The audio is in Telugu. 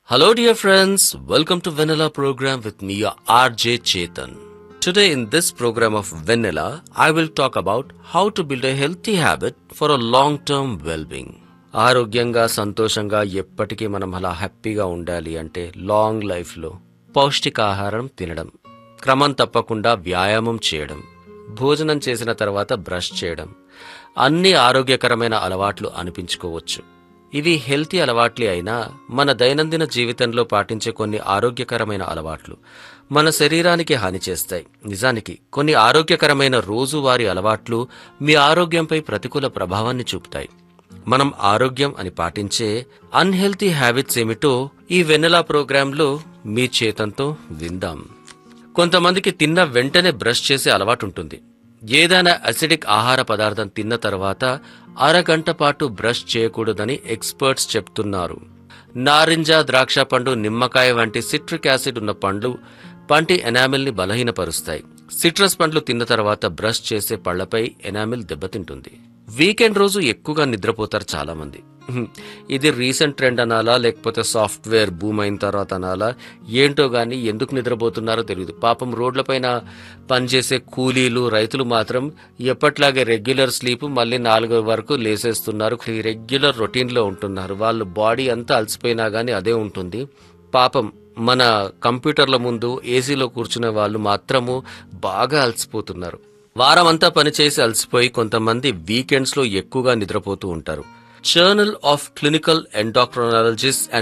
Hello, dear friends. Welcome to Vanilla program with me, RJ Chetan. Today, in this program of Vanilla, I will talk about how to build a healthy habit for a long term well being. ఆరోగ్యంగా సంతోషంగా ఎప్పటికీ మనం అలా హ్యాపీగా ఉండాలి అంటే లాంగ్ లైఫ్లో పౌష్టికాహారం తినడం క్రమం తప్పకుండా వ్యాయామం చేయడం భోజనం చేసిన తర్వాత బ్రష్ చేయడం అన్ని ఆరోగ్యకరమైన అలవాట్లు అనిపించుకోవచ్చు ఇవి హెల్తీ అలవాట్లే అయినా మన దైనందిన జీవితంలో పాటించే కొన్ని ఆరోగ్యకరమైన అలవాట్లు మన శరీరానికి హాని చేస్తాయి నిజానికి కొన్ని ఆరోగ్యకరమైన రోజువారీ అలవాట్లు మీ ఆరోగ్యంపై ప్రతికూల ప్రభావాన్ని చూపుతాయి మనం ఆరోగ్యం అని పాటించే అన్హెల్తీ హ్యాబిట్స్ ఏమిటో ఈ వెన్నెలా ప్రోగ్రాంలో మీ చేతంతో విందాం కొంతమందికి తిన్న వెంటనే బ్రష్ చేసే అలవాటు ఉంటుంది ఏదైనా అసిడిక్ ఆహార పదార్థం తిన్న తర్వాత అరగంట పాటు బ్రష్ చేయకూడదని ఎక్స్పర్ట్స్ చెప్తున్నారు నారింజ ద్రాక్ష పండు నిమ్మకాయ వంటి సిట్రిక్ యాసిడ్ ఉన్న పండ్లు పంటి ఎనామిల్ ని బలహీనపరుస్తాయి సిట్రస్ పండ్లు తిన్న తర్వాత బ్రష్ చేసే పళ్లపై ఎనామిల్ దెబ్బతింటుంది వీకెండ్ రోజు ఎక్కువగా నిద్రపోతారు చాలా మంది హ్మ్. ఇది రీసెంట్ ట్రెండ్ అనాలా లేకపోతే సాఫ్ట్వేర్ బూమ్ అయిన తర్వాత అనాలా ఏంటో గానీ ఎందుకు నిద్రపోతున్నారో తెలియదు పాపం రోడ్లపైన పనిచేసే కూలీలు రైతులు మాత్రం ఎప్పట్లాగే రెగ్యులర్ స్లీప్ మళ్ళీ నాలుగు వరకు లేసేస్తున్నారు ఈ రెగ్యులర్ రొటీన్లో ఉంటున్నారు వాళ్ళు బాడీ అంతా అలసిపోయినా గానీ అదే ఉంటుంది పాపం మన కంప్యూటర్ల ముందు ఏసీలో కూర్చునే వాళ్ళు మాత్రము బాగా అలసిపోతున్నారు వారమంతా పనిచేసి అలసిపోయి కొంతమంది వీకెండ్స్ లో ఎక్కువగా నిద్రపోతూ ఉంటారు journal of clinical endocrinologist and